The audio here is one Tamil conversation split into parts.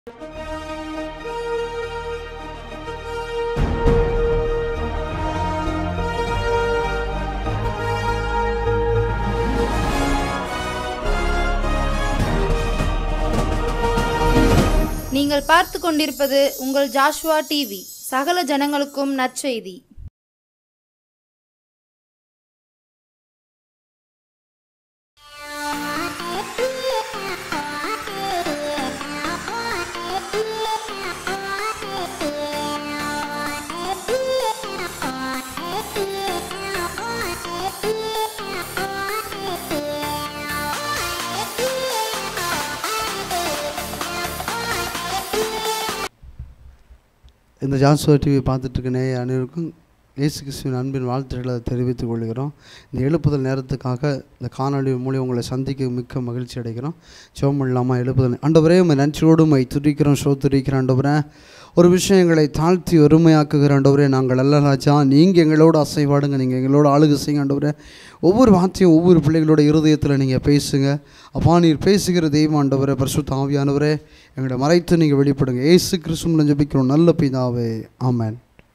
நீங்கள் பார்த்து கொண்டிருப்பது உங்கள் ஜாஷ்வா டிவி சகல ஜனங்களுக்கும் நற்செய்தி இந்த ஜான்சுவா டிவி பார்த்துட்டு இருக்க நேய அனைவருக்கும் இயேசு கிறிஸ்துவின் அன்பின் வாழ்த்துக்களை தெரிவித்துக் கொள்கிறோம் இந்த எழுப்புதல் நேரத்துக்காக இந்த காணொளி மூலியம் உங்களை சந்திக்க மிக்க மகிழ்ச்சி அடைகிறோம் சோம் இல்லாமல் எழுப்புதல் ஆண்டவரே உமை நன்றியோடு மை துதிக்கிறோம் ஷோ துதிக்கிறோம் ஆண்டவரே ஒரு விஷயங்களை தாழ்த்தி ஒருமையாக்குகிற ஆண்டவரே நாங்கள் அல்ல ராஜா நீங்கள் எங்களோட அசைவாடுங்க நீங்கள் எங்களோட ஆளுகை செய்யுங்க ஆண்டவரே ஒவ்வொரு வார்த்தையும் ஒவ்வொரு பிள்ளைகளோட இருதயத்தில் நீங்கள் பேசுங்க அப்பா நீர் பேசுகிற தெய்வம் ஆண்டவரே பரிசுத்த ஆவியானவரே எங்களை மறைத்து நீங்கள் வெளிப்படுங்க ஏசு கிறிஸ்துவில் ஜெபிக்கிறோம் நல்ல பிதாவே ஆமென்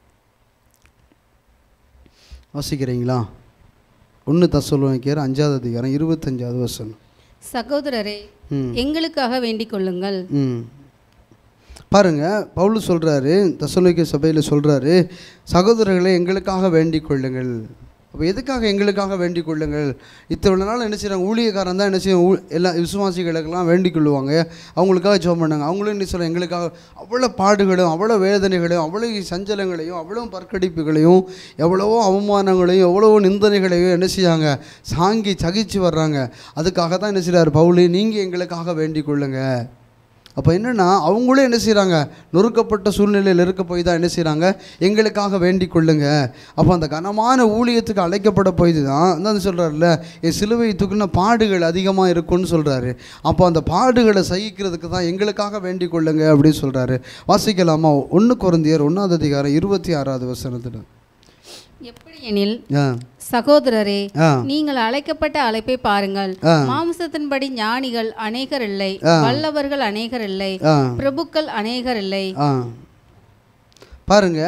வாசிக்கிறீங்களா ஒன்று தசோலோனிக்கேர் அஞ்சாவது அதிகாரம் இருபத்தஞ்சாவது வசனம் சகோதரரே ம் எங்களுக்காக வேண்டிக் கொள்ளுங்கள் ம் பாருங்க பவுல் சொல்கிறாரு தசோலிக்க சபையில் சொல்கிறாரு சகோதரர்களை எங்களுக்காக வேண்டிக் கொள்ளுங்கள் அப்போ எதுக்காக எங்களுக்காக வேண்டிக் கொள்ளுங்கள் இத்தனை நாள் என்ன செய்கிறாங்க ஊழியக்காரன் தான் என்ன செய்யும் ஊ- எல்லா விசுவாசிகளுக்கெல்லாம் வேண்டிக் கொள்ளுவாங்க அவங்களுக்காக ஜெபம் பண்ணாங்க அவங்களும் என்ன சொல்ல எங்களுக்காக அவ்வளோ பாடுகளும் அவ்வளோ வேதனைகளையும் அவ்வளோ சஞ்சலங்களையும் அவ்வளோ பற்கடிப்புகளையும் எவ்வளவோ அவமானங்களையும் எவ்வளவோ நிந்தனைகளையும் என்ன செய்யாங்க சாங்கி சகிச்சு வர்றாங்க அதுக்காக தான் என்ன செய்கிறார் பவுலி நீங்கள் எங்களுக்காக வேண்டிக் கொள்ளுங்க அப்போ என்னென்னா அவங்களும் என்ன செய்கிறாங்க நொறுக்கப்பட்ட சூழ்நிலையில் இருக்க போய் தான் என்ன செய்கிறாங்க எங்களுக்காக வேண்டிக் கொள்ளுங்க அப்போ அந்த கனமான ஊழியத்துக்கு அழைக்கப்பட போய் தான் தான் சொல்கிறாருல்ல என் சிலுவை தூக்குன பாடுகள் அதிகமாக இருக்கும்னு சொல்கிறாரு அப்போ அந்த பாடுகளை சகிக்கிறதுக்கு தான் எங்களுக்காக வேண்டிக் கொள்ளுங்க அப்படின்னு சொல்கிறாரு வாசிக்கலாமா ஒன்று குறந்தியர் ஒன்றாவது அதிகாரம் இருபத்தி ஆறாவது வசனத்தில் எப்படி எனில் ஆ சகோதரரே ஆ நீங்கள் அழைக்கப்பட்ட அழைப்பை பாருங்கள் ஆ. மாம்சத்தின்படி ஞானிகள் அநேகர் இல்லை வல்லவர்கள் அநேகர் இல்லை ஆ பிரபுக்கள் அநேகர் இல்லை ஆ பாருங்க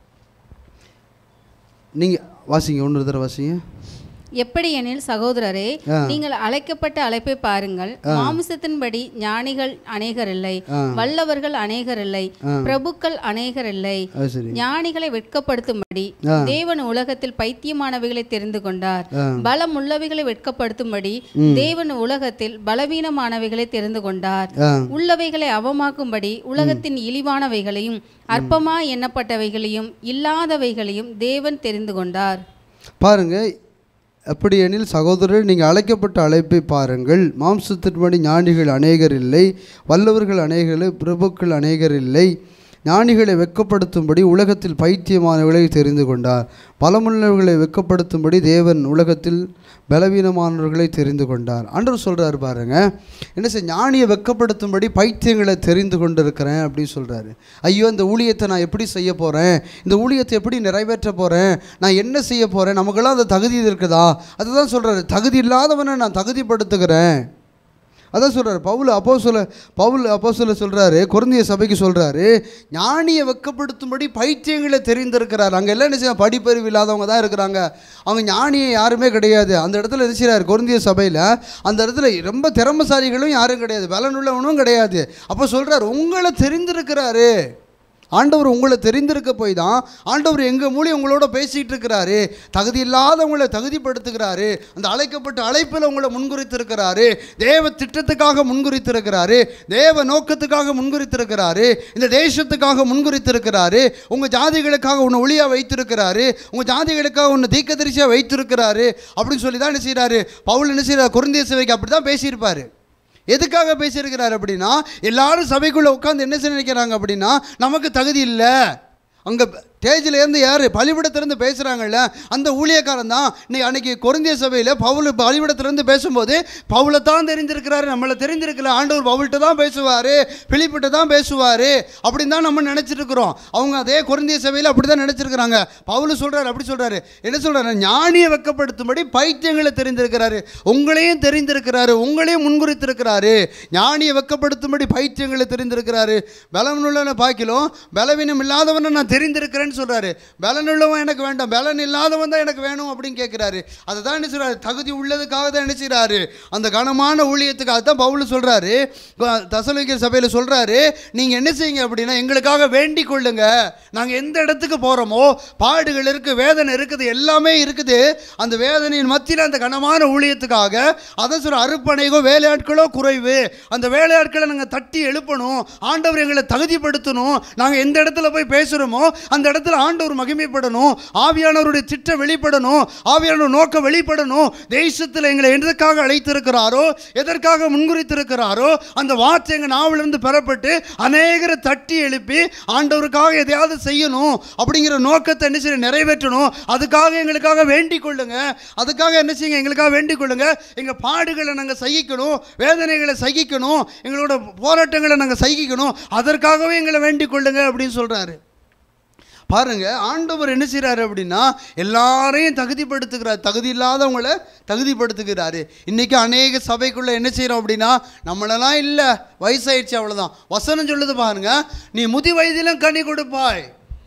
நீங்கள் வாசிங்க ஒன்று தடவை வாசிங்க எப்படி எனில் சகோதரரே ஆ. நீங்கள் அழைக்கப்பட்ட அழைப்பை பாருங்கள் மாம்சத்தின்படி ஞானிகள் அநேகர் இல்லை ஆ. வல்லவர்கள் அநேகர் இல்லை பிரபுக்கள் அநேகர் இல்லை அது சரி ஞானிகளை வெட்கப்படுத்தும்படி தேவன் உலகத்தில் பைத்தியமானவைகளை தெரிந்து கொண்டார் ஆ. பலம் உள்ளவைகளை வெட்கப்படுத்தும்படி தேவன் உலகத்தில் பலவீனமானவைகளை தெரிந்து கொண்டார் ஆ உள்ளவைகளை அவமாக்கும்படி உலகத்தின் இழிவானவைகளையும் அற்பமா எண்ணப்பட்டவைகளையும் இல்லாதவைகளையும் தேவன் தெரிந்து கொண்டார் பாருங்க அப்படி எனில் சகோதரர் நீங்கள் அழைக்கப்பட்ட அழைப்பை பாருங்கள் மாம்சத்தின்படி ஞானிகள் அநேகர் இல்லை வல்லவர்கள் அநேகர் இல்லை பிரபுக்கள் அநேகர் இல்லை ஞானிகளை வெட்கப்படுத்தும்படி உலகத்தில் பைத்தியமானவர்களை தெரிந்து கொண்டார் பலமுள்ளவர்களை வெட்கப்படுத்தும்படி தேவன் உலகத்தில் பலவீனமானவர்களை தெரிந்து கொண்டார் ஆண்டவர் சொல்கிறார் பாருங்க என்ன செய்ய ஞானியை வெட்கப்படுத்தும்படி பைத்தியங்களை தெரிந்து கொண்டிருக்கிறேன் அப்படின்னு சொல்கிறாரு ஐயோ இந்த ஊழியத்தை நான் எப்படி செய்ய போகிறேன் இந்த ஊழியத்தை எப்படி நிறைவேற்ற போகிறேன் நான் என்ன செய்ய போகிறேன் நமக்கெல்லாம் அந்த தகுதி இருக்குதா அதுதான் சொல்கிறாரு தகுதி இல்லாதவனை நான் தகுதிப்படுத்துகிறேன் அதான் சொல்கிறார் பவுல் அப்போ சொல்ல பவுல் அப்போ சொல்ல சொல்கிறாரு குழந்தைய சபைக்கு சொல்கிறாரு ஞானியை வெட்கப்படுத்தும்படி பைத்தியங்களை தெரிந்திருக்கிறார் அங்கே எல்லாம் என்ன செய்ய படிப்பறிவு இல்லாதவங்க தான் இருக்கிறாங்க அவங்க ஞானியை யாருமே கிடையாது அந்த இடத்துல என்ன செய்கிறார் குழந்தைய சபையில் அந்த இடத்துல ரொம்ப திறமசாலிகளும் யாரும் கிடையாது பலனுள்ளவனும் கிடையாது அப்போ சொல்கிறார் உங்களை தெரிந்திருக்கிறாரு ஆண்டவர் உங்களை தெரிந்திருக்க போய் தான் ஆண்டவர் எங்கள் மூலியம் உங்களோட பேசிகிட்டு இருக்கிறாரு தகுதி இல்லாதவங்களை தகுதிப்படுத்துகிறாரு அந்த அழைக்கப்பட்ட அழைப்பில் உங்களை முன்குறித்திருக்கிறாரு தேவ திட்டத்துக்காக முன்குறித்திருக்கிறாரு தேவ நோக்கத்துக்காக முன்குறித்திருக்கிறாரு இந்த தேசத்துக்காக முன்குறித்திருக்கிறாரு உங்கள் ஜாதிகளுக்காக உன்னை ஒளியாக வைத்திருக்கிறாரு உங்கள் ஜாதிகளுக்காக உன்னை தீக்கதரிசியாக வைத்திருக்கிறாரு அப்படின்னு சொல்லி தான் என்ன செய்கிறாரு பவுல் என்ன செய்கிறார் குருந்திய சபைக்கு அப்படி தான் பேசியிருப்பார் எதுக்காக பேசியிருக்கிறார் அப்படின்னா எல்லாரும் சபைக்குள்ளே உட்காந்து என்ன செய்ய நினைக்கிறாங்க அப்படின்னா நமக்கு தகுதி இல்லை அங்கே ஸ்டேஜில் இருந்து யார் பலிபிடத்திலிருந்து பேசுகிறாங்கல்ல அந்த ஊழியக்காரன் தான் நீ அன்னைக்கு கொரிந்திய சபையில் பவுல் பலிபிடத்திலிருந்து பேசும்போது பவுலை தான் தெரிஞ்சிருக்கிறாரு நம்மளை தெரிஞ்சிருக்கல ஆண்டவர் பவுல்கிட்ட தான் பேசுவார் பிலிப்பிட்ட தான் பேசுவார் அப்படின்னு தான் நம்ம நினச்சிட்டு இருக்கிறோம் அவங்க அதே கொரிந்திய சபையில் அப்படி தான் நினச்சிருக்கிறாங்க பவுல் சொல்கிறாரு அப்படி சொல்கிறாரு என்ன சொல்கிறாரு ஞானியை வெக்கப்படுத்தும்படி பைத்தியங்களை தெரிந்திருக்கிறாரு உங்களையும் தெரிந்திருக்கிறாரு உங்களையும் முன்குறித்திருக்கிறாரு ஞானியை வெக்கப்படுத்தும்படி பைத்தியங்களை தெரிந்திருக்கிறாரு பலனுள்ளவனை பார்க்கிலும் பலவீனம் இல்லாதவனை நான் தெரிந்திருக்கிறேன்னு சொல்கிறாரு பலனுள்ளவன் எனக்கு வேண்டாம் பலன் இல்லாதவன் தான் எனக்கு வேணும் அப்படின்னு கேட்குறாரு அதை தான் என்ன சொல்கிறாரு தகுதி உள்ளதுக்காக தான் என்ன செய்கிறாரு அந்த கனமான ஊழியத்துக்காக தான் பவுல் சொல்கிறாரு தசலிக்கிற சபையில் சொல்கிறாரு நீங்கள் என்ன செய்யுங்க அப்படின்னா எங்களுக்காக வேண்டிக் கொள்ளுங்க நாங்கள் எந்த இடத்துக்கு போகிறோமோ பாடுகள் இருக்குது வேதனை இருக்குது எல்லாமே இருக்குது அந்த வேதனையின் மத்தியில் அந்த கனமான ஊழியத்துக்காக அதை சொல்ற அறுப்பணைகோ வேலையாட்களோ குறைவு அந்த வேலையாட்களை நாங்கள் தட்டி எழுப்பணும் ஆண்டவர் எங்களை தகுதிப்படுத்தணும் நாங்கள் எந்த இடத்துல போய் பேசுகிறோமோ அந்த இடத்துல ஆண்டவர் மகிமைப்படணும் ஆவியானவருடைய திட்டம் வெளிப்படணும் ஆவியானவர் நோக்கம் வெளிப்படணும் தேசத்தில் எங்களை எதற்காக அழைத்திருக்கிறாரோ எதற்காக முன்குறித்திருக்கிறாரோ அந்த வார்த்தை எங்கள் நாவிலிருந்து பெறப்பட்டு அநேகரை தட்டி எழுப்பி ஆண்டவருக்காக எதையாவது செய்யணும் அப்படிங்கிற நோக்கத்தை என்ன செய்ய நிறைவேற்றணும் அதுக்காக எங்களுக்காக வேண்டிக் கொள்ளுங்க அதுக்காக என்ன செய்யுங்க எங்களுக்காக வேண்டிக் கொள்ளுங்க எங்கள் பாடுகளை நாங்கள் சகிக்கணும் வேதனைகளை சகிக்கணும் எங்களோட போராட்டங்களை நாங்கள் சகிக்கணும் அதற்காகவே எங்களை வேண்டிக் கொள்ளுங்க அப்படின்னு சொல்கிறாரு பாருங்க ஆண்டவர் என்ன செய்கிறாரு அப்படின்னா எல்லாரையும் தகுதிப்படுத்துகிறார் தகுதி இல்லாதவங்கள தகுதிப்படுத்துகிறாரு இன்னைக்கு அநேக சபைக்குள்ள என்ன செய்கிறோம் அப்படின்னா நம்மளெல்லாம் இல்லை வயசாயிடுச்சு அவ்வளோதான் வசனம் சொல்லுது பாருங்க நீ முதி வயதிலும் கனி கொடுப்பாய்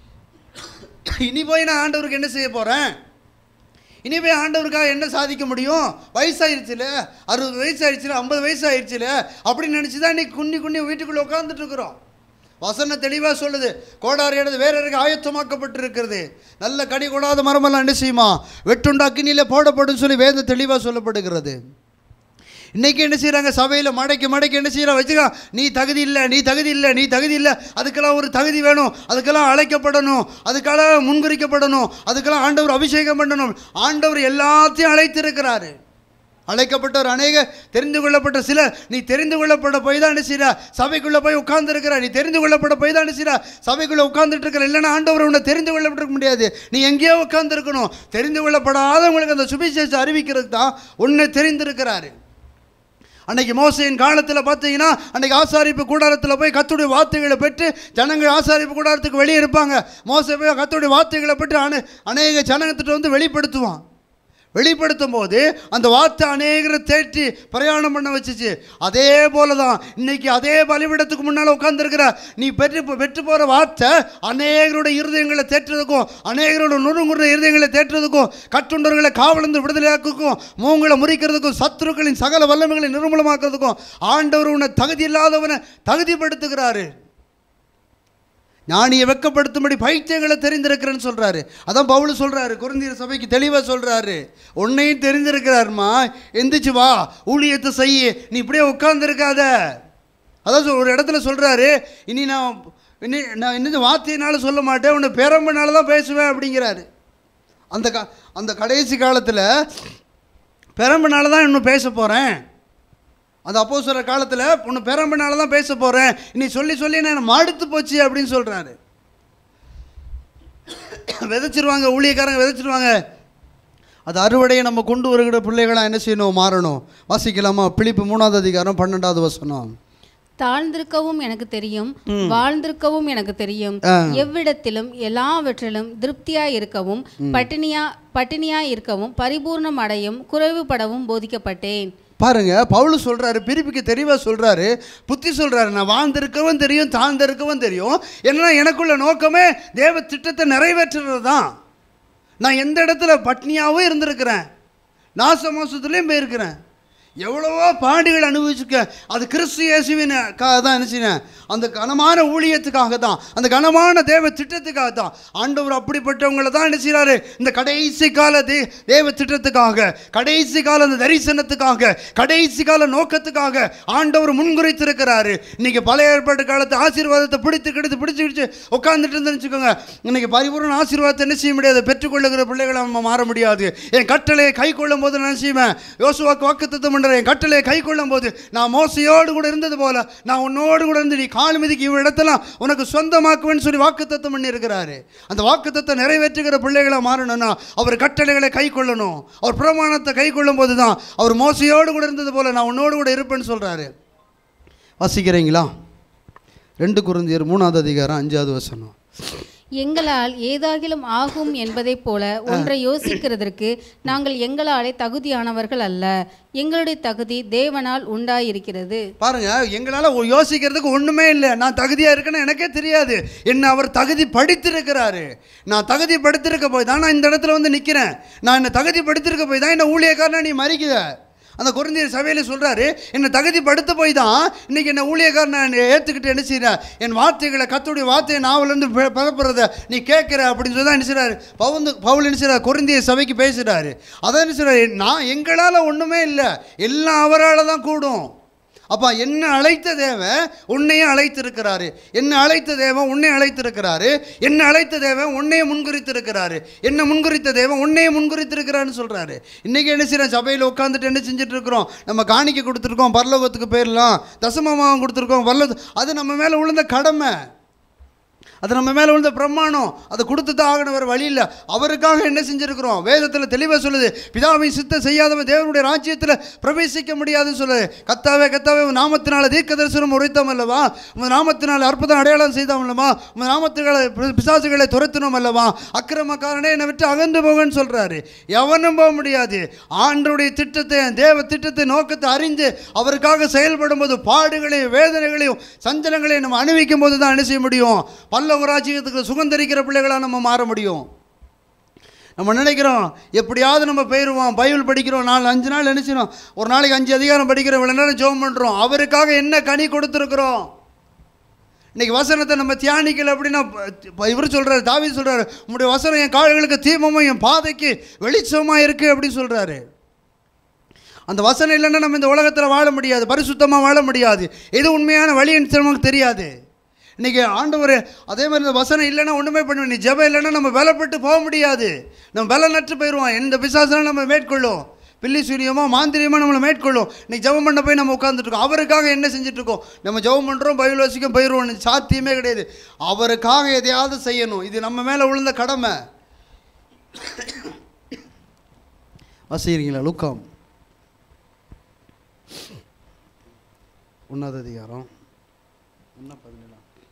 இனி போய் நான் ஆண்டவருக்கு என்ன செய்ய போகிறேன் இனி போய் ஆண்டவருக்காக என்ன சாதிக்க முடியும் வயசாயிருச்சுல அறுபது வயசாயிருச்சுல ஐம்பது வயசாயிருச்சுல அப்படின்னு நினச்சி தான் இன்னைக்கு குன்னி குன்னி வீட்டுக்குள்ளே உட்காந்துட்டு இருக்கிறோம் வசனம் தெளிவாக சொல்லுது கோடாரியானது வேற யாருக்கு ஆயத்தமாக்கப்பட்டிருக்கிறது நல்ல கனி கொடாத மரமெல்லாம் என்ன செய்யுமா வெட்டுண்டா அக்கினியில போடப்படும் சொல்லி வேத தெளிவாக சொல்லப்படுகிறது இன்னைக்கு என்ன செய்கிறாங்க சபையில் மடைக்கு மடைக்கு என்ன செய்கிறான் வச்சுக்கா நீ தகுதி இல்லை நீ தகுதி இல்லை நீ தகுதி இல்லை அதுக்கெல்லாம் ஒரு தகுதி வேணும் அதுக்கெல்லாம் அழைக்கப்படணும் அதுக்கெல்லாம் முன்குறிக்கப்படணும் அதுக்கெல்லாம் ஆண்டவர் அபிஷேகம் பண்ணணும் ஆண்டவர் எல்லாத்தையும் அழைத்திருக்கிறாரு அழைக்கப்பட்டவர் அநேக தெரிந்து கொள்ளப்பட்ட சில நீ தெரிந்து கொள்ளப்பட போய் தான் என்ன செய்யற சபைக்குள்ளே போய் உட்கார்ந்துருக்கிற நீ தெரிந்து கொள்ளப்பட போய் தான் என்ன செய்யற சபைக்குள்ளே உட்கார்ந்துட்டு இருக்கிற இல்லைன்னா ஆண்டவர் உன்னை தெரிந்து கொள்ளப்பட்டிருக்க முடியாது நீ எங்கேயோ உட்கார்ந்துருக்கணும் தெரிந்து கொள்ளப்படாதவங்களுக்கு அந்த சுபிசேஷம் அறிவிக்கிறதுக்கு தான் உன்னை தெரிந்திருக்கிறாரு அன்னைக்கு மோசையின் காலத்தில் பார்த்தீங்கன்னா அன்னைக்கு ஆசாரிப்பு கூடாரத்தில் போய் கத்துடைய வார்த்தைகளை பெற்று ஜனங்கள் ஆசாரிப்பு கூடாரத்துக்கு வெளியே இருப்பாங்க மோசை போய் கத்துடைய வார்த்தைகளை பெற்று அனே அநேக ஜனங்கத்திட்ட வந்து வெளிப்படுத்துவான் வெளிப்படுத்தும் போது அந்த வார்த்தை அநேகரை தேற்றி பிரயாணம் பண்ண வச்சுச்சு அதே போல தான் இன்னைக்கு அதே பலிபிடத்துக்கு முன்னால் உட்காந்துருக்கிற நீ பெற்று பெற்று போகிற வார்த்தை அநேகரோட இருதயங்களை தேற்றுறதுக்கும் அநேகரோட நுறுங்குற இருதயங்களை தேற்றுறதுக்கும் கட்டுண்டவர்களை காவலந்து விடுதலையாக்குக்கும் மூங்களை முறிக்கிறதுக்கும் சத்துருக்களின் சகல வல்லமைகளை நிர்மூலமாக்குறதுக்கும் ஆண்டவர் உன்னை தகுதி இல்லாதவனை தகுதிப்படுத்துகிறாரு ஞானியை வெக்கப்படுத்தும்படி பைத்தியங்களை தெரிந்திருக்கிறேன்னு சொல்கிறாரு அதான் பவுல் சொல்கிறாரு குருந்தியர் சபைக்கு தெளிவாக சொல்கிறாரு உன்னையும் தெரிஞ்சிருக்கிறாருமா எந்திரிச்சு வா ஊழியத்தை செய்ய நீ இப்படியே உட்கார்ந்துருக்காத அதான் சொல் ஒரு இடத்துல சொல்கிறாரு இனி நான் இனி நான் இன்னும் வார்த்தையினால சொல்ல மாட்டேன் உன்னை பெரம்பனால தான் பேசுவேன் அப்படிங்கிறாரு அந்த க அந்த கடைசி காலத்தில் பெரம்பனால தான் இன்னும் பேச போகிறேன் அந்த அப்போ சொல்கிற காலத்தில் உன்னை பெரம்பனால தான் பேச போகிறேன் நீ சொல்லி சொல்லி நான் மடுத்து போச்சு அப்படின்னு சொல்கிறாரு விதைச்சிருவாங்க ஊழியக்காரங்க விதைச்சிருவாங்க அது அறுவடையை நம்ம கொண்டு வருகிற பிள்ளைகளாக என்ன செய்யணும் மாறணும் வாசிக்கலாமா பிலிப்பு மூணாவது அதிகாரம் பன்னெண்டாவது வசனம் தாழ்ந்திருக்கவும் எனக்கு தெரியும் வாழ்ந்திருக்கவும் எனக்கு தெரியும் எவ்விடத்திலும் எல்லாவற்றிலும் திருப்தியா இருக்கவும் பட்டினியா பட்டினியா இருக்கவும் பரிபூர்ணம் அடையும் குறைவுபடவும் போதிக்கப்பட்டேன் பாருங்க பவுல் சொல்றாரு பிரிப்புக்கு தெளிவாக சொல்றாரு புத்தி சொல்றாரு நான் வாழ்ந்திருக்கவும் தெரியும் தாழ்ந்திருக்கவும் தெரியும் ஏன்னா எனக்குள்ள நோக்கமே தேவ திட்டத்தை நிறைவேற்றுறது தான் நான் எந்த இடத்துல பட்னியாகவும் இருந்திருக்கிறேன் நாச மோசத்துலேயும் போயிருக்கிறேன் எவ்வளவோ பாடுகள் அனுபவிச்சுக்க அது கிறிஸ்து இயேசுவினுக்காக தான் என்ன செய்யணும் அந்த கனமான ஊழியத்துக்காக தான் அந்த கனமான தேவ திட்டத்துக்காக தான் ஆண்டவர் அப்படிப்பட்டவங்களை தான் என்ன செய்கிறாரு இந்த கடைசி கால தே தேவ திட்டத்துக்காக கடைசி கால அந்த தரிசனத்துக்காக கடைசி கால நோக்கத்துக்காக ஆண்டவர் முன்குறித்திருக்கிறாரு இன்னைக்கு பழைய ஏற்பாட்டு காலத்து ஆசீர்வாதத்தை பிடித்து கிடித்து பிடிச்சு கிடிச்சு உட்காந்துட்டு இருந்துன்னு வச்சுக்கோங்க இன்னைக்கு பரிபூர்ண ஆசீர்வாதத்தை என்ன செய்ய முடியாது பெற்றுக்கொள்ளுகிற பிள்ளைகளை நம்ம மாற முடியாது என் கட்டளையை கை கொள்ளும் போது நான் செய்வேன் யோசுவாக்கு வாக்குத்தத்தம் என்ற சொல்கிறார் என் கட்டளை கை கொள்ளும் போது நான் மோசையோடு கூட இருந்தது போல நான் உன்னோடு கூட இருந்து நீ கால் மிதிக்கு இவ்விடத்தெல்லாம் உனக்கு சொந்தமாக்குவேன்னு சொல்லி வாக்குத்தத்தம் பண்ணியிருக்கிறாரு அந்த வாக்குத்தத்தம் நிறைவேற்றுகிற பிள்ளைகளாக மாறணும்னா அவர் கட்டளைகளை கை கொள்ளணும் அவர் பிரமாணத்தை கை கொள்ளும் போது தான் அவர் மோசையோடு கூட இருந்தது போல நான் உன்னோடு கூட இருப்பேன்னு சொல்கிறாரு வாசிக்கிறீங்களா ரெண்டு குருந்தியர் மூணாவது அதிகாரம் அஞ்சாவது வசனம் எங்களால் ஏதாகிலும் ஆகும் என்பதைப் போல ஒன்றை யோசிக்கிறதற்கு நாங்கள் எங்களாலே தகுதியானவர்கள் அல்ல எங்களுடைய தகுதி தேவனால் உண்டாயிருக்கிறது பாருங்க எங்களால் யோசிக்கிறதுக்கு ஒன்றுமே இல்லை நான் தகுதியாக இருக்கேன்னு எனக்கே தெரியாது என்ன அவர் தகுதி படித்திருக்கிறாரு நான் தகுதி படுத்திருக்க போய் தான் நான் இந்த இடத்துல வந்து நிற்கிறேன் நான் என்ன தகுதி படுத்திருக்க போய் தான் என்ன ஊழியக்காரனா நீ மறிக்குத அந்த குருந்தியர் சபையில் சொல்கிறாரு என்னை தகுதி படுத்த போய் தான் இன்றைக்கி என்ன ஊழியக்காரன் ஏற்றுக்கிட்டு என்ன செய்கிற என் வார்த்தைகளை கத்துடைய வார்த்தையை நாவலேருந்து பரப்புறத நீ கேட்குற அப்படின்னு சொல்லி தான் என்ன செய்கிறாரு பவுந்து பவுல் என்ன செய்கிறார் குருந்திய சபைக்கு பேசுகிறாரு அதான் என்ன செய்கிறாரு நான் எங்களால் ஒன்றுமே இல்லை எல்லாம் அவரால் தான் கூடும் அப்பா என்ன அழைத்த தேவன் உன்னையும் அழைத்திருக்கிறாரு என்ன அழைத்த தேவன் உன்னை அழைத்திருக்கிறாரு என்ன அழைத்த தேவன் உன்னையே முன்குறித்திருக்கிறாரு என்ன முன்குறித்த தேவன் உன்னையே முன்குறித்திருக்கிறான்னு சொல்கிறாரு இன்றைக்கி என்ன செய்கிறோம் சபையில் உட்காந்துட்டு என்ன செஞ்சுட்டு இருக்கிறோம் நம்ம காணிக்க கொடுத்துருக்கோம் பரலோகத்துக்கு போயிடலாம் தசமமாவும் கொடுத்துருக்கோம் வரல அது நம்ம மேலே விழுந்த கடமை அது நம்ம மேலே விழுந்த பிரமாணம் அதை கொடுத்து தான் ஆகணும் வேறு வழி இல்லை அவருக்காக என்ன செஞ்சுருக்கிறோம் வேதத்தில் தெளிவாக சொல்லுது பிதாவின் சித்தம் செய்யாதவன் தேவனுடைய ராஜ்யத்தில் பிரவேசிக்க முடியாதுன்னு சொல்லுது கத்தாவே கத்தாவே உன் நாமத்தினால தீர்க்க தரிசனம் உரைத்தோம் அல்லவா உன் நாமத்தினால் அற்புதம் அடையாளம் செய்தோம் அல்லவா உன் நாமத்துகளை பி- பிசாசுகளை துரத்தினோம் அல்லவா அக்கிரமக்காரனே என்னை விட்டு அகன்று போகன்னு சொல்கிறாரு எவனும் போக முடியாது ஆண்டருடைய திட்டத்தை தேவ திட்டத்தை நோக்கத்தை அறிந்து அவருக்காக செயல்படும் போது பாடுகளையும் வேதனைகளையும் சஞ்சலங்களையும் நம்ம அனுபவிக்கும் போது தான் என்ன செய்ய முடியும் பல்லவ ராஜ்யத்துக்கு சுகந்தரிக்கிற பிள்ளைகளாக நம்ம மாற முடியும் நம்ம நினைக்கிறோம் எப்படியாவது நம்ம போயிடுவோம் பைபிள் படிக்கிறோம் நாலு அஞ்சு நாள் நினச்சிடும் ஒரு நாளைக்கு அஞ்சு அதிகாரம் படிக்கிறோம் இவ்வளோ நேரம் ஜெபம் பண்ணுறோம் அவருக்காக என்ன கனி கொடுத்துருக்குறோம் இன்னைக்கு வசனத்தை நம்ம தியானிக்கல அப்படின்னா ப- இவர் சொல்கிறாரு தாவீது சொல்கிறாரு உங்களுடைய வசனம் என் கால்களுக்கு தீபமும் என் பாதைக்கு வெளிச்சமாக இருக்குது அப்படின்னு சொல்கிறாரு அந்த வசனம் இல்லைன்னா நம்ம இந்த உலகத்தில் வாழ முடியாது பரிசுத்தமாக வாழ முடியாது எது உண்மையான வழின்னு நமக்கு தெரியாது இன்றைக்கி ஆண்டவர் அதே மாதிரி இந்த வசனம் இல்லைன்னா ஒன்றுமே பண்ண நீ ஜெபம் இல்லைன்னா நம்ம பலப்பட்டு போக முடியாது நம்ம பலம் நட்டு போயிடுவோம் எந்த பிசாசனம் நம்ம மேற்கொள்ளும் பில்லி சூரியமோ மாந்திரியமோ நம்மளை மேற்கொள்ளும் இன்னைக்கு ஜெபம் பண்ண போய் நம்ம உட்காந்துட்டு இருக்கோம் அவருக்காக என்ன செஞ்சுட்டு இருக்கோம் நம்ம ஜெபம் பண்ணுறோம் பைபிள் வாசிக்கும் போயிடுவோம் சாத்தியமே கிடையாது அவருக்காக எதையாவது செய்யணும் இது நம்ம மேலே விழுந்த கடமை வாசிக்கிறீங்களா லுக்காம் ஒன்றாவது அதிகாரம் ஒன்றா பதினேழாம்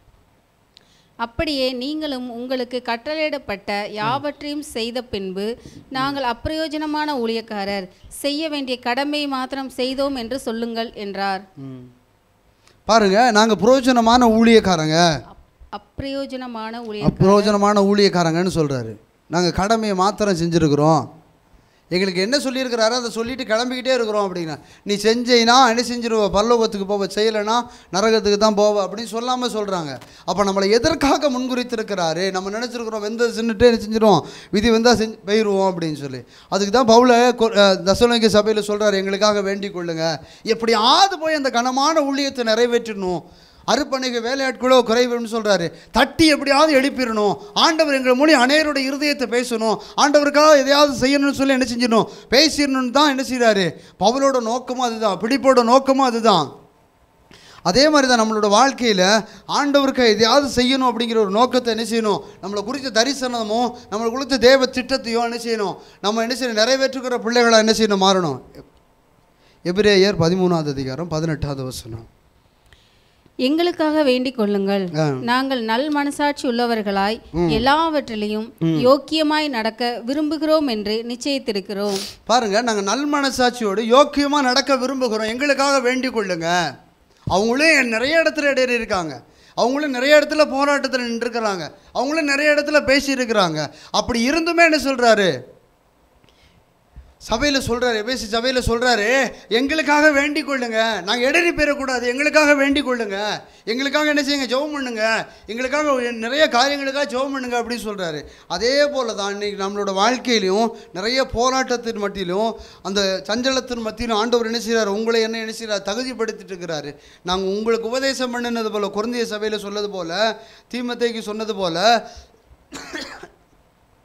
அப்படியே நீங்களும் உங்களுக்கு கட்டளையிடப்பட்ட யாவற்றையும் செய்த பின்பு நாங்கள் அப்பிரயோஜனமான ஊழியக்காரர் செய்ய வேண்டிய கடமையை மாத்திரம் செய்தோம் என்று சொல்லுங்கள் என்றார் ம். பாருங்க நாங்கள் புரோஜனமான ஊழியக்காரங்க அப்பிரயோஜனமான ஊழிய புரோஜனமான ஊழியக்காரங்கன்னு சொல்கிறாரு நாங்கள் கடமையை மாத்திரம் செஞ்சுருக்குறோம் எங்களுக்கு என்ன சொல்லியிருக்கிறாரோ அதை சொல்லிட்டு கிளம்பிக்கிட்டே இருக்கிறோம் அப்படின்னா நீ செஞ்சேனா என்ன செஞ்சிருவ பரலோகத்துக்கு போவ செய்யலைன்னா நரகத்துக்கு தான் போவ அப்படின்னு சொல்லாமல் சொல்கிறாங்க அப்போ நம்மளை எதற்காக முன்குறித்திருக்கிறாரு நம்ம நினச்சிருக்கிறோம் வெந்த சின்னுட்டு என்ன செஞ்சிருவோம் விதி வந்தால் செஞ்சு போயிடுவோம் அப்படின்னு சொல்லி அதுக்கு தான் பவுல தசோலங்க சபையில் சொல்கிறாரு எங்களுக்காக வேண்டிக் கொள்ளுங்க எப்படியாவது போய் அந்த கனமான ஊழியத்தை நிறைவேற்றணும் அறுப்பணைக்கு வேலையாட்களோ குறைவுன்னு சொல்கிறாரு தட்டி எப்படியாவது எழுப்பிடணும் ஆண்டவர் எங்கள் மூலியம் அநேருடைய இருதயத்தை பேசணும் ஆண்டவருக்காக எதையாவது செய்யணும்னு சொல்லி என்ன செஞ்சிடணும் பேசிடணும்னு தான் என்ன செய்கிறாரு பவுலோட நோக்கமும் அதுதான் பிடிப்போட நோக்கமும் அதுதான் அதே மாதிரி தான் நம்மளோட வாழ்க்கையில் ஆண்டவருக்கு எதையாவது செய்யணும் அப்படிங்கிற ஒரு நோக்கத்தை என்ன செய்யணும் நம்மளை குறித்த தரிசனமும் நம்மளை குறித்த தேவ திட்டத்தையும் என்ன செய்யணும் நம்ம என்ன செய்யணும் நிறைவேற்றுக்கிற பிள்ளைகளாக என்ன செய்யணும் மாறணும் எபிரேயர் பதிமூணாவது அதிகாரம் பதினெட்டாவது வசனம் எங்களுக்காக வேண்டிக் கொள்ளுங்கள் ஆ. நாங்கள் நல் மனசாட்சி உள்ளவர்களாய் எல்லாவற்றிலையும் யோக்கியமாய் நடக்க விரும்புகிறோம் என்று நிச்சயித்திருக்கிறோம் பாருங்க நாங்கள் நல் மனசாட்சியோடு யோக்கியமாக நடக்க விரும்புகிறோம் எங்களுக்காக வேண்டிக் கொள்ளுங்க அவங்களும் நிறைய இடத்துல இடையே இருக்காங்க அவங்களும் நிறைய இடத்துல போராட்டத்தில் நின்றுருக்கிறாங்க அவங்களும் நிறைய இடத்துல பேசியிருக்கிறாங்க அப்படி இருந்துமே என்ன சொல்கிறாரு சபையில் சொல்கிறாரு எபேசி சபையில் சொல்கிறாரு எங்களுக்காக வேண்டிக் கொள்ளுங்க நாங்கள் இடறி பெறக்கூடாது எங்களுக்காக வேண்டிக் கொள்ளுங்க எங்களுக்காக என்ன செய்யுங்க ஜெபம் பண்ணுங்க எங்களுக்காக நிறைய காரியங்களுக்காக ஜெபம் பண்ணுங்க அப்படின்னு சொல்கிறாரு அதே போல தான் இன்னைக்கு நம்மளோட வாழ்க்கையிலையும் நிறைய போராட்டத்தின் மத்தியிலும் அந்த சஞ்சலத்தின் மத்தியிலும் ஆண்டவர் என்ன செய்கிறார் உங்களை என்ன என்ன செய்கிறார் தகுதிப்படுத்திட்டு இருக்கிறாரு நாங்கள் உங்களுக்கு உபதேசம் பண்ணினது போல குழந்தைய சபையில் சொன்னது போல தீமத்தைக்கு சொன்னது போல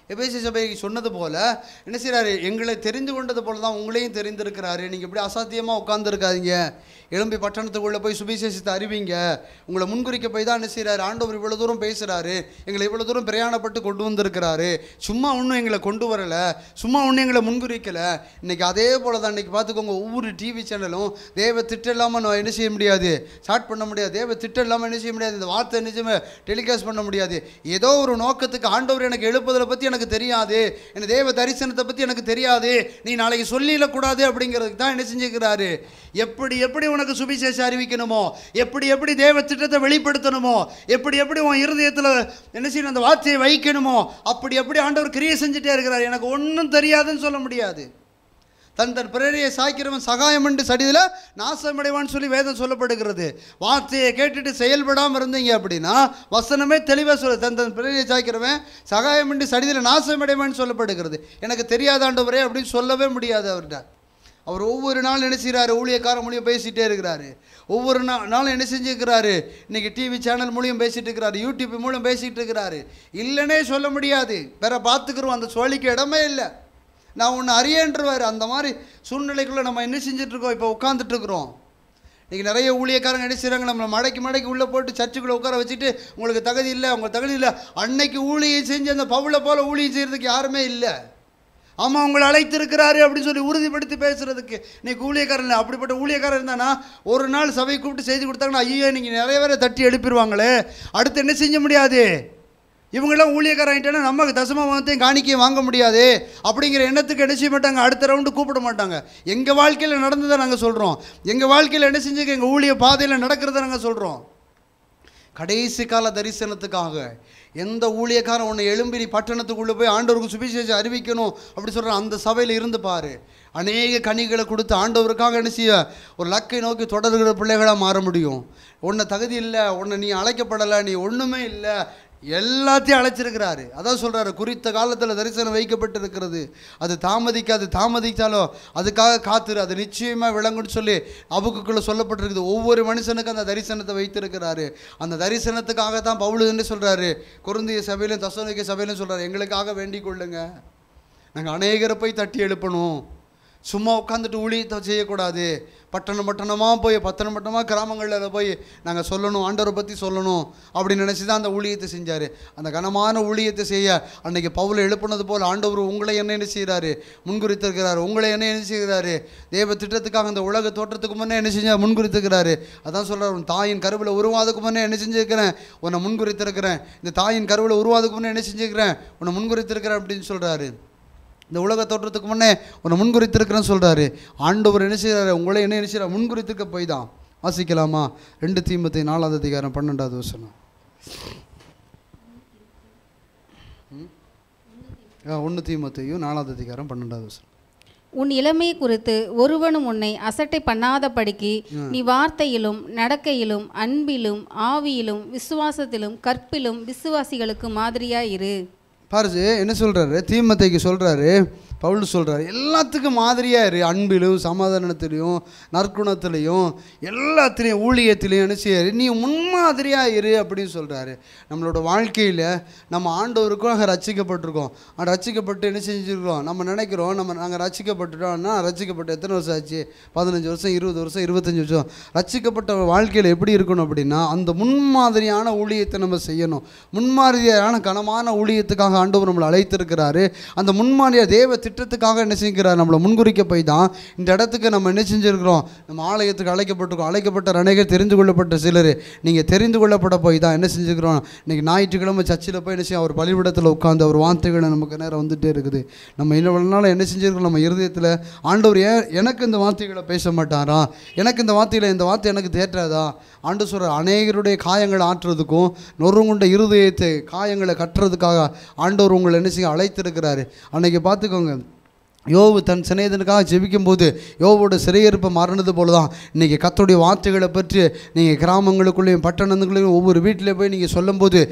எபேசி சபைக்கு சொன்னது போல என்ன செய்கிறாரு எங்களை தெரிந்து கொண்டது போல தான் உங்களையும் தெரிந்திருக்கிறாரு நீங்கள் இப்படி அசாத்தியமாக உட்காந்துருக்காதீங்க எழும்பி பட்டணத்துக்குள்ளே போய் சுவிசேஷத்தை அறிவிங்க உங்களை முன்குறிக்க போய் தான் என்ன செய்கிறாரு ஆண்டவர் இவ்வளோ தூரம் பேசுகிறாரு எங்களை இவ்வளோ தூரம் பிரயாணப்பட்டு கொண்டு வந்திருக்கிறாரு சும்மா ஒன்றும் எங்களை கொண்டு வரலை சும்மா ஒன்றும் எங்களை முன்குறிக்கலை இன்னைக்கு அதே போல தான் இன்னைக்கு பார்த்துக்கோங்க ஒவ்வொரு டிவி சேனலும் தேவ திட்டம் இல்லாமல் நான் என்ன செய்ய முடியாது ஸ்டார்ட் பண்ண முடியாது தேவ திட்டம் இல்லாமல் என்ன செய்ய முடியாது இந்த வார்த்தை நிஜமே டெலிகாஸ்ட் பண்ண முடியாது ஏதோ ஒரு நோக்கத்துக்கு ஆண்டவர் எனக்கு எழுப்புதலை பற்றி எனக்கு தெரியாது என் தேவ தரிசனத்தை பற்றி எனக்கு தெரியாது நீ நாளைக்கு சொல்லிடக்கூடாது அப்படிங்கிறதுக்கு தான் என்ன செஞ்சுக்கிறாரு எப்படி எப்படி உனக்கு சுவிசேஷம் அறிவிக்கணுமோ எப்படி எப்படி தேவ திட்டத்தை வெளிப்படுத்தணுமோ எப்படி எப்படி உன் இருதயத்தில் என்ன செய்யணும் அந்த வார்த்தையை வைக்கணுமோ அப்படி எப்படி ஆண்டவர் கிரியை செஞ்சுட்டே இருக்கிறார் எனக்கு ஒன்றும் தெரியாதுன்னு சொல்ல முடியாது தன் தன் பிறரையை சாய்க்கிறவன் சகாயம் என்று சடிதில் நாசமடைவான்னு சொல்லி வேதம் சொல்லப்படுகிறது வார்த்தையை கேட்டுட்டு செயல்படாமல் இருந்தீங்க அப்படின்னா வசனமே தெளிவாக சொல்ல தன் தன் பிறரையை சாய்க்கிறவன் சகாயம் என்று சடிதில் நாசமடைவான்னு சொல்லப்படுகிறது எனக்கு தெரியாதாண்டவரே அப்படின்னு சொல்லவே முடியாது அவர்கிட்ட அவர் ஒவ்வொரு நாள் என்ன செய்கிறாரு ஊழியக்கார மூலியம் பேசிகிட்டே இருக்கிறாரு ஒவ்வொரு நா நாளும் என்ன செஞ்சுருக்கிறாரு இன்றைக்கி டிவி சேனல் மூலியம் பேசிகிட்டு இருக்கிறாரு யூடியூப் மூலம் பேசிகிட்டு இருக்கிறாரு இல்லைன்னே சொல்ல முடியாது வேற பார்த்துக்கிறோம் அந்த சோழிக்கு இடமே இல்லை நான் ஒன்று அறியன்றவார் அந்த மாதிரி சூழ்நிலைக்குள்ளே நம்ம என்ன செஞ்சிட்ருக்கோம் இப்போ உட்காந்துட்டு இருக்கிறோம் இன்றைக்கி நிறைய ஊழியக்காரங்க என்ன செய்கிறாங்க நம்மளை மடைக்கு மடைக்கு உள்ளே போட்டு சர்ச்சுக்குள்ளே உட்கார வச்சுட்டு உங்களுக்கு தகுதி இல்லை உங்களுக்கு தகுதி இல்லை அன்னைக்கு ஊழியம் செஞ்சு அந்த பவுளை போல் ஊழியம் செய்கிறதுக்கு யாருமே இல்லை ஆமாம் உங்களை அழைத்திருக்கிறாரு அப்படின்னு சொல்லி உறுதிப்படுத்தி பேசுறதுக்கு இன்னைக்கு ஊழியக்காரன் இல்லை அப்படிப்பட்ட ஊழியக்காரன் இருந்தானா ஒரு நாள் சபை கூப்பிட்டு செய்தி கொடுத்தாங்கன்னா ஐயோ நீங்கள் நிறைய பேரை தட்டி எழுப்பிடுவாங்களே அடுத்து என்ன செஞ்ச முடியாது இவங்கெல்லாம் ஊழியக்காரன் நம்ம தசம மதத்தையும் காணிக்கையும் வாங்க முடியாது அப்படிங்கிற எண்ணத்துக்கு என்ன செய்ய மாட்டாங்க அடுத்த ரவுண்டு கூப்பிட மாட்டாங்க எங்கள் வாழ்க்கையில் நடந்ததை நாங்கள் சொல்கிறோம் எங்கள் வாழ்க்கையில் என்ன செஞ்சுக்க எங்கள் ஊழிய பாதையில் நடக்கிறத நாங்கள் சொல்கிறோம் கடைசி கால தரிசனத்துக்காக எந்த ஊழியக்காரன் உன்னை எழும்பி நீ பட்டணத்துக்குள்ளே போய் ஆண்டவருக்கு சுவிசேஷம் அறிவிக்கணும் அப்படி சொல்கிற அந்த சபையில் இருந்து பாரு அநேக கனிகளை கொடுத்து ஆண்டவருக்காக என்ன செய்ய ஒரு லக்கை நோக்கி தொடர்கிற பிள்ளைகளாக மாற முடியும் உன்னை தகுதி இல்லை உன்னை நீ அழைக்கப்படலை நீ ஒன்றுமே இல்லை எல்லாத்தையும் அழைச்சிருக்கிறாரு அதான் சொல்கிறாரு குறித்த காலத்தில் தரிசனம் வைக்கப்பட்டிருக்கிறது அது தாமதிக்காது தாமதித்தாலும் அதுக்காக காத்துரு அது நிச்சயமாக விளங்குன்னு சொல்லி அபுக்குள்ளே சொல்லப்பட்டிருக்குது ஒவ்வொரு மனுஷனுக்கும் அந்த தரிசனத்தை வைத்திருக்கிறாரு அந்த தரிசனத்துக்காக தான் பவுலு என்ன சொல்கிறாரு குருந்திய சபையிலும் தசோனிக்க சபையிலும் சொல்கிறாரு எங்களுக்காக வேண்டிக் கொள்ளுங்க நாங்கள் அநேகரை போய் தட்டி எழுப்பணும் சும்மா உட்காந்துட்டு ஊழியத்தை செய்யக்கூடாது பட்டணம் பட்டணமாக போய் பட்டணம் பட்டணமாக கிராமங்களில் போய் நாங்கள் சொல்லணும் ஆண்டவரை பற்றி சொல்லணும் அப்படின்னு நினச்சி தான் அந்த ஊழியத்தை செஞ்சார் அந்த கனமான ஊழியத்தை செய்ய அன்னைக்கு பவுல எழுப்புனது போல் ஆண்டவர் உங்களை என்ன என்ன செய்கிறாரு முன்குறித்திருக்கிறாரு உங்களை என்ன என்ன செய்கிறாரு தேவ திட்டத்துக்காக அந்த உலக தோற்றத்துக்கு முன்னே என்ன செஞ்சா முன்குறித்திருக்கிறாரு அதான் சொல்கிறார் உன் தாயின் கருவில் உருவாதுக்கு முன்னே என்ன செஞ்சுருக்கிறேன் உன்னை முன்குறித்திருக்கிறேன் இந்த தாயின் கருவில் உருவாதுக்கு முன்னே என்ன செஞ்சுருக்கிறேன் உன்னை முன்குறித்திருக்கிறேன் அப்படின்னு சொல்கிறாரு இந்த உலக தோற்றத்துக்கு முன்னே உன்னை முன்குறித்திருக்கிறேன்னு சொல்கிறாரு ஆண்டவர் என்ன செய்கிறாரு உங்களை என்ன என்ன செய்கிறார் முன்குறித்திருக்க போய் தான் வாசிக்கலாமா ரெண்டு தீமத்தை நாலாவது அதிகாரம் பன்னெண்டாவது வசனம் ஒன்று தீமத்தையும் நாலாவது அதிகாரம் பன்னெண்டாவது வசனம் உன் இளமை குறித்து ஒருவனும் உன்னை அசட்டை பண்ணாதபடிக்கு நீ வார்த்தையிலும் நடக்கையிலும் அன்பிலும் ஆவியிலும் விசுவாசத்திலும் கற்பிலும் விசுவாசிகளுக்கு மாதிரியாயிரு பாருச்சு என்ன சொல்கிறாரு தீமத்தைக்கு சொல்கிறாரு பவுல் சொல்கிறாரு எல்லாத்துக்கும் மாதிரியாக இரு அன்பிலும் சமாதானத்திலையும் நற்குணத்திலையும் எல்லாத்துலேயும் ஊழியத்திலையும் என்ன செய்யாரு நீ முன்மாதிரியாக இரு அப்படின்னு சொல்கிறாரு நம்மளோட வாழ்க்கையில் நம்ம ஆண்டவருக்கும் ரசிக்கப்பட்டிருக்கோம் ரசிக்கப்பட்டு என்ன செஞ்சுருக்கோம் நம்ம நினைக்கிறோம் நம்ம நாங்கள் ரசிக்கப்பட்டுட்டோம்னா ரசிக்கப்பட்டு எத்தனை வருஷம் ஆச்சு பதினஞ்சு வருஷம் இருபது வருஷம் இருபத்தஞ்சி வருஷம் ரசிக்கப்பட்ட வாழ்க்கையில் எப்படி இருக்கணும் அப்படின்னா அந்த முன்மாதிரியான ஊழியத்தை நம்ம செய்யணும் முன்மாதிரியான கனமான ஊழியத்துக்காக ஆண்டவர் நம்மளை அழைத்திருக்கிறாரு அந்த முன்மாதிரியாக தேவ திட்டத்துக்காக என்ன செஞ்சுக்கிறார் நம்மளை முன்குறிக்க போய் தான் இந்த இடத்துக்கு நம்ம என்ன செஞ்சுருக்கிறோம் நம்ம ஆலயத்துக்கு அழைக்கப்பட்டிருக்கோம் அழைக்கப்பட்ட அநேகர் தெரிந்து கொள்ளப்பட்ட சிலர் நீங்கள் தெரிந்து கொள்ளப்பட போய் தான் என்ன செஞ்சுக்கிறோம் இன்றைக்கி ஞாயிற்றுக்கிழமை சர்ச்சில் போய் என்ன செய்யும் அவர் பலிபிடத்தில் உட்காந்து அவர் வார்த்தைகளை நமக்கு நேரம் வந்துகிட்டே இருக்குது நம்ம இன்னும் நாள் என்ன செஞ்சுருக்கோம் நம்ம இருதயத்தில் ஆண்டவர் ஏன் எனக்கு இந்த வார்த்தைகளை பேச மாட்டாரா எனக்கு இந்த வார்த்தையில் இந்த வார்த்தை எனக்கு தேற்றாதா ஆண்டு சொல்கிற அநேகருடைய காயங்களை ஆற்றுறதுக்கும் நொறுங்குண்ட இருதயத்தை காயங்களை கட்டுறதுக்காக ஆண்டவர் உங்களை என்ன செய்ய அழைத்திருக்கிறாரு அன்னைக்கு பார்த்துக்கோங்க யோவு தன் சிநேதனுக்காக ஜெபிக்கும்போது யோவோட சிறையிருப்பு மாறினது போல தான் இன்றைக்கி கத்தோடைய வார்த்தைகளை பற்றி நீங்கள் கிராமங்களுக்குள்ளேயும் பட்டணங்களுக்குள்ளேயும் ஒவ்வொரு வீட்டில் போய் நீங்கள் சொல்லும்போது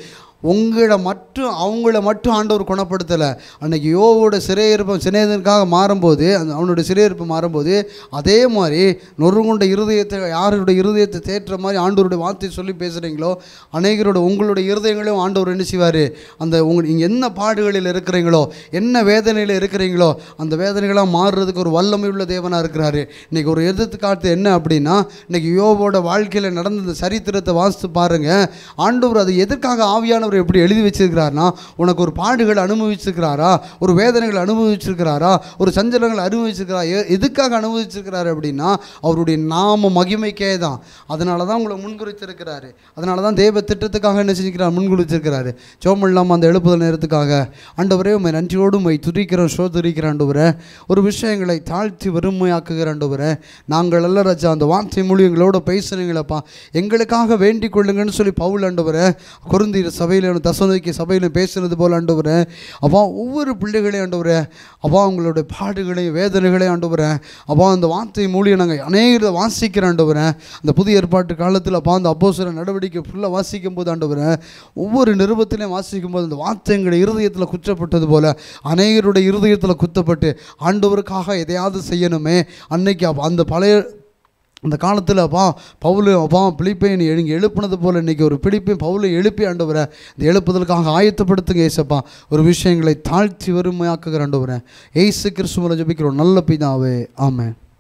உங்களை மட்டும் அவங்கள மட்டும் ஆண்டவர் குணப்படுத்தலை அன்னைக்கு யோவோட சிறையிருப்பம் சிநேகனுக்காக மாறும்போது அந்த அவனுடைய சிறையிருப்பு மாறும்போது அதே மாதிரி நொறுங்குண்ட இருதயத்தை யாருடைய இருதயத்தை தேற்ற மாதிரி ஆண்டவருடைய வார்த்தை சொல்லி பேசுகிறீங்களோ அநேகரோட உங்களுடைய இருதயங்களையும் ஆண்டவர் என்ன செய்வார் அந்த உங்கள் நீங்கள் என்ன பாடுகளில் இருக்கிறீங்களோ என்ன வேதனையில் இருக்கிறீங்களோ அந்த வேதனைகளாக மாறுறதுக்கு ஒரு வல்லமை உள்ள தேவனாக இருக்கிறாரு இன்றைக்கி ஒரு எடுத்துக்காட்டு என்ன அப்படின்னா இன்றைக்கி யோவோட வாழ்க்கையில் நடந்த இந்த சரித்திரத்தை வாசித்து பாருங்கள் ஆண்டவர் அது எதற்காக ஆவியானவர் எப்படி எழுதி வச்சிருக்கிறாருன்னா உனக்கு ஒரு பாடுகள் அனுபவிச்சிருக்கிறாரா ஒரு வேதனைகள் அனுபவிச்சிருக்கிறாரா ஒரு சஞ்சலங்கள் அனுபவிச்சிருக்கிறா எ- எதுக்காக அனுபவிச்சிருக்கிறாரு அப்படின்னா அவருடைய நாம மகிமைக்கே தான் அதனால தான் உங்களை முன்குறிச்சிருக்கிறாரு அதனால தான் தேவ திட்டத்துக்காக என்ன செஞ்சுக்கிறார் முன்குறிச்சிருக்கிறாரு சோம் இல்லாமல் அந்த எழுப்புதல் நேரத்துக்காக ஆண்டவரே உண்மை நன்றியோடு உண்மை துதிக்கிறோம் சோதரிக்கிற ஆண்டவரே ஒரு விஷயங்களை தாழ்த்தி வறுமையாக்குகிற ஆண்டவரே நாங்கள் எல்லாம் ராஜா அந்த வார்த்தை மொழி எங்களோட பேசுனீங்களப்பா எங்களுக்காக வேண்டிக் கொள்ளுங்கன்னு சொல்லி பவுல் ஆண்டவரே குருந்தீர சபையில் தசனோக்கி சபையில் பேசுனது போல் ஆண்டவரே அப்பா ஒவ்வொரு பிள்ளைகளையும் ஆண்டவரே அப்பா அவங்களுடைய பாடுகளையும் வேதனைகளையும் ஆண்டவரே அப்பா அந்த வார்த்தை மூலியம் நாங்கள் அநேகரை வாசிக்கிற ஆண்டவரே அந்த புதிய ஏற்பாட்டு காலத்தில் அப்பா அந்த அப்போஸ்தலர் நடவடிக்கை ஃபுல்லாக வாசிக்கும் போது ஆண்டவரே ஒவ்வொரு நிருபத்திலையும் வாசிக்கும் போது அந்த வார்த்தை எங்களுடைய இருதயத்தில் குற்றப்பட்டது போல அநேகருடைய இருதயத்தில் குத்தப்பட்டு ஆண்டவருக்காக எதையாவது செய்யணுமே அன்னைக்கு அப்ப அந்த பழைய அந்த காலத்தில் அப்பா பவுலு அப்பா பிலிப்பையும் நீ எழுங்க எழுப்புனது போல் இன்றைக்கி ஒரு பிடிப்பையும் பவுலை எழுப்பி ஆண்டவரை இந்த எழுப்புதலுக்காக ஆயத்தப்படுத்துங்க ஏசப்பா ஒரு விஷயங்களை தாழ்த்தி வறுமையாக்குகிற ஆண்டவரை ஏசு கிறிஸ்துவரை ஜபிக்கிறோம் நல்ல பிதாவே ஆமென்